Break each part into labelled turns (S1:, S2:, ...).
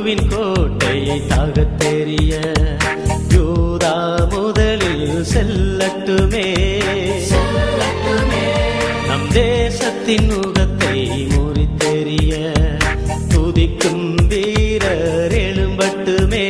S1: சத்துருவின் கோட்டையை தாகத் தெரிய யூதா முதலில் செல்லட்டுமே நம் தேசத்தின் முகத்தை முறித்தெறிய துதிக்கும் வீரர் எழும்பட்டுமே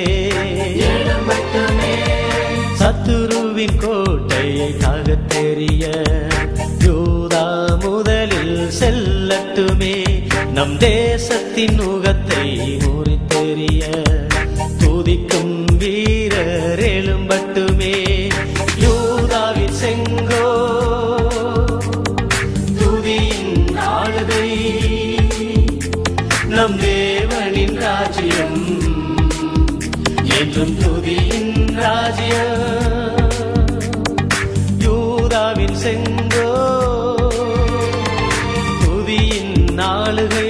S1: சத்துருவின் கோட்டையை தாகத் தெரிய யூதா முதலில் செல்லட்டுமே நம் தேசத்தின் முகத்தை முறித்தெறிய துதிக்கும் வீரர் எழும்பட்டுமே யூதாவின் செங்கோ துதியின் ஆளுகை நம் தேவனின் ராஜ்யம் என்றும் துதியின் ராஜ்யம் யூதாவின் செங்கோ துதியின் ஆளுகை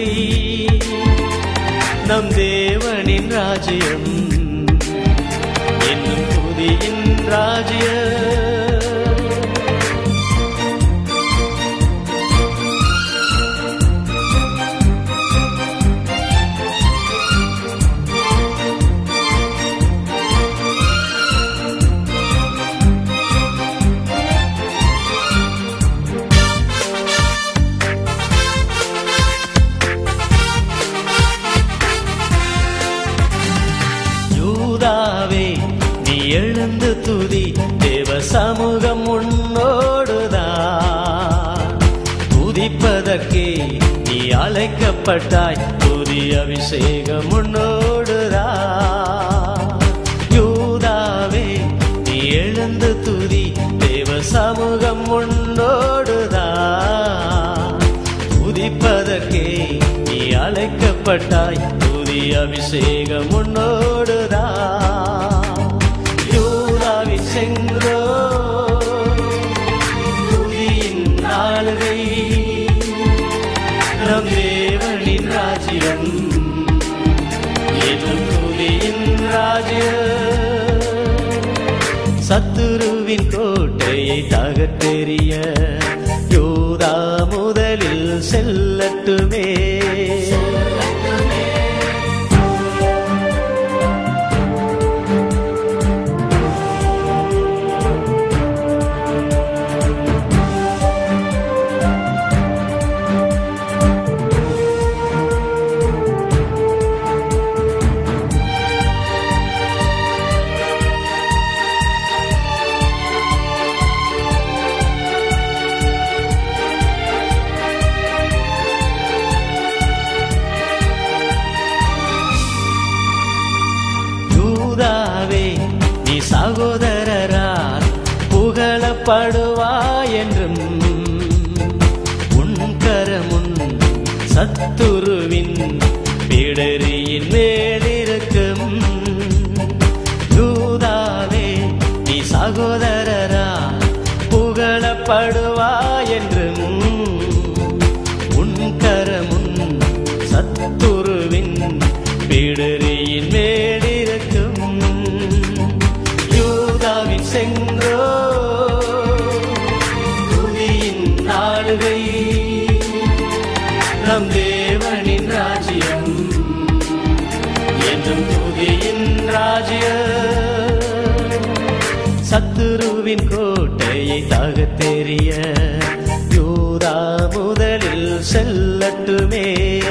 S1: நம் தேவனின் ராஜ்யம் என்னும் துதியின் ராஜ்யம் யூதாவே நீ எழுந்து துதி தேவ சமூகம் உன்னோடுதான் துதிப்பதற்கே நீ அழைக்கப்பட்டாய் துதி அபிஷேகம் உன்னோடுதான் யூதாவே நீ எழுந்து துதி தேவ சமூகம் உன்னோடுதான் துதிப்பதற்கே நீ அழைக்கப்பட்டாய் துதி அபிஷேகம் உன்னோடுதான் யூதாவி செங்கோ துதியின் ஆளுகை நம் தேவனின் ராஜ்யம் என்றும் துதியின் ராஜ்யம் சத்துருவின் கோட்டையை தகத்தெறிய யூதா முதலில் செல்லட்டுமே யூதாவே நீ சகோதரரால் புகழப்படுவாய் என்றும் உன் கரமுன் சத்துருவின் பிடரியின் மேலிருக்கும் யூதாவே நீ சகோதரரால் புகழப்படுவாய் என்றும் உன் கரமுன் சத்துருவின் பிடரியின் மேலிருக்கும் யூதாவின் செங்கோ துதியின் ஆளுகை நம் தேவனின் ராஜ்யம் என்றும் துதியின் ராஜ்யம் சத்துருவின் கோட்டையை தாகத் தெரிய யூதா முதலில் செல்லட்டுமே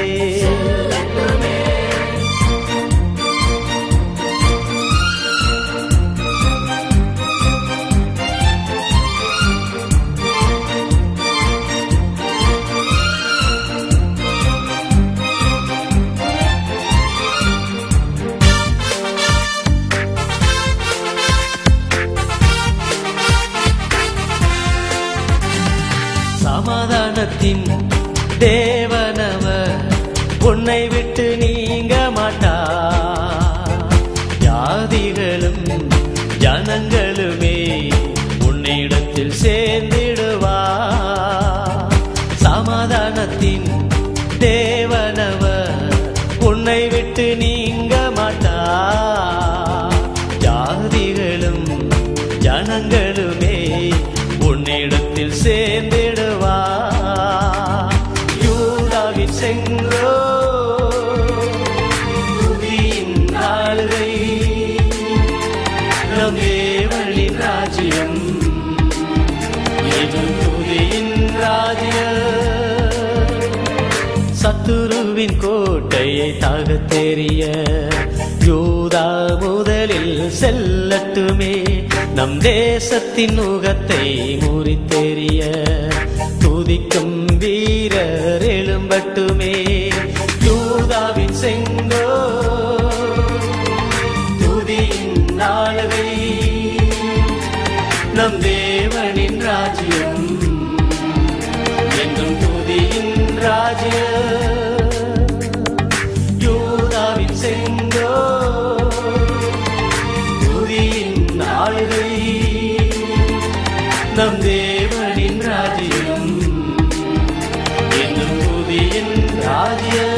S1: சமாதானத்தின் தேவனவர் உன்னை விட்டு நீங்க மாட்டார் ஜாதிகளும் ஜனங்களுமே உன்னிடத்தில் சேர்ந்திடுவார் சமாதானத்தின் தேவனவர் உன்னை விட்டு நீங்க மாட்டார் ஜாதிகளும் ஜனங்களுமே உன்னிடத்தில் சேர்ந்திடுவா யூதாவின் செங்கோ துதியின் சத்துருவின் கோட்டையை தகத்தெறிய யூதா முதலில் செல்லட்டுமே நம் தேசத்தின் நுகத்தை முறித்தெறிய துதிக்கும் வீரர் எழும்பட்டுமே யூதாவின் செங்கோ துதியின் நாளவை நம் தேவனின் ராஜ்யம் என்றும் துதியின் ராஜ்யம் யூதாவின் செங்கோ துதியின் நாளுகை நம் தேவனின் ராஜ்யம் என்றும் துதியின் ராஜ்யம்